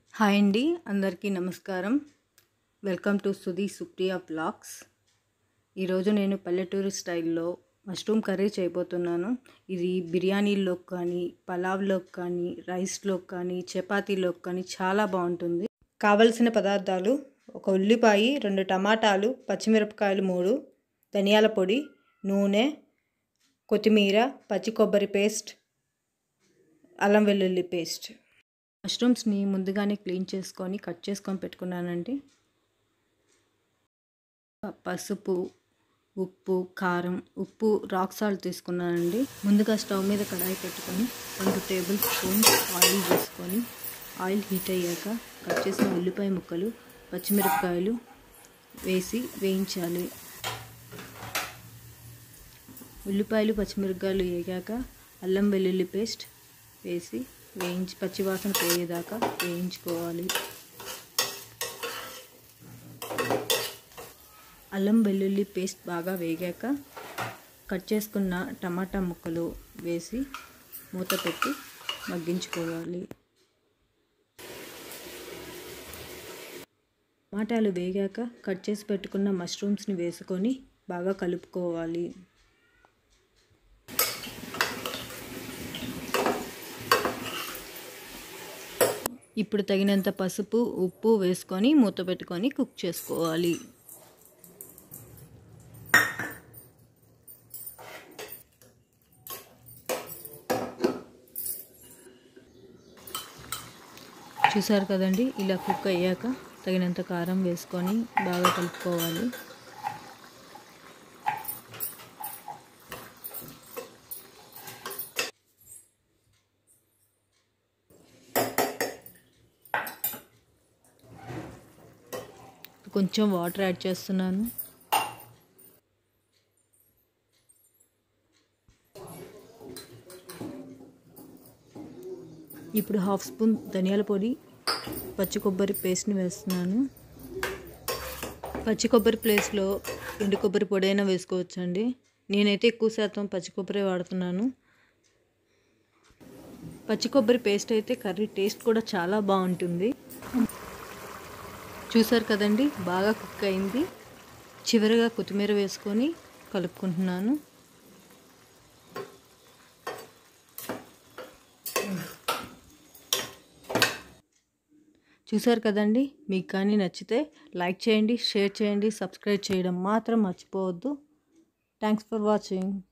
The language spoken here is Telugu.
హాయ్ అండి అందరికీ నమస్కారం welcome to Sudhi Supriya vlogs ఈరోజు నేను పల్లెటూరు స్టైల్లో మష్రూమ్ కర్రీ చేయబోతున్నాను ఇది బిర్యానీలోకి కానీ పలావ్లోకి కానీ రైస్లోకి కానీ చపాతీలోకి కానీ చాలా బాగుంటుంది కావలసిన పదార్థాలు ఒక ఉల్లిపాయ రెండు టమాటాలు పచ్చిమిరపకాయలు మూడు ధనియాల పొడి నూనె కొత్తిమీర పచ్చి కొబ్బరి పేస్ట్ అల్లం వెల్లుల్లి పేస్ట్ మష్రూమ్స్ని ముందుగానే క్లీన్ చేసుకొని కట్ చేసుకొని పెట్టుకున్నానండి పసుపు ఉప్పు కారం ఉప్పు రాక్ సాల్ట్ తీసుకున్నానండి ముందుగా స్టవ్ మీద కడాయి పెట్టుకొని రెండు టేబుల్ స్పూన్స్ ఆయిల్ వేసుకొని ఆయిల్ హీట్ అయ్యాక కట్ చేసిన ఉల్లిపాయ ముక్కలు పచ్చిమిరపకాయలు వేసి వేయించాలి ఉల్లిపాయలు పచ్చిమిరపకాయలు వేగాక అల్లం వెల్లుల్లి పేస్ట్ వేసి వేయించి పచ్చివాసన పోయేదాకా వేయించుకోవాలి అల్లం వెల్లుల్లి పేస్ట్ బాగా వేగాక కట్ చేసుకున్న టమాటా ముక్కలు వేసి మూత పెట్టి మగ్గించుకోవాలి టమాటాలు వేగాక కట్ చేసి పెట్టుకున్న మష్రూమ్స్ని వేసుకొని బాగా కలుపుకోవాలి ఇప్పుడు తగినంత పసుపు ఉప్పు వేసుకొని మూత పెట్టుకొని కుక్ చేసుకోవాలి చూసారు కదండి ఇలా కుక్ అయ్యాక తగినంత కారం వేసుకొని బాగా కలుపుకోవాలి కొంచెం వాటర్ యాడ్ చేస్తున్నాను ఇప్పుడు హాఫ్ స్పూన్ ధనియాల పొడి పచ్చి కొబ్బరి పేస్ట్ని వేస్తున్నాను పచ్చి కొబ్బరి ప్లేస్లో ఎండు కొబ్బరి పొడి అయినా వేసుకోవచ్చండి నేనైతే ఎక్కువ శాతం పచ్చి కొబ్బరి వాడుతున్నాను పచ్చి కొబ్బరి పేస్ట్ అయితే కర్రీ టేస్ట్ కూడా చాలా బాగుంటుంది చూసారు కదండి బాగా కుక్ అయింది చివరిగా కొత్తిమీర వేసుకొని కలుపుకుంటున్నాను చూసారు కదండి మీకు కానీ నచ్చితే లైక్ చేయండి షేర్ చేయండి సబ్స్క్రైబ్ చేయడం మాత్రం మర్చిపోవద్దు థ్యాంక్స్ ఫర్ వాచింగ్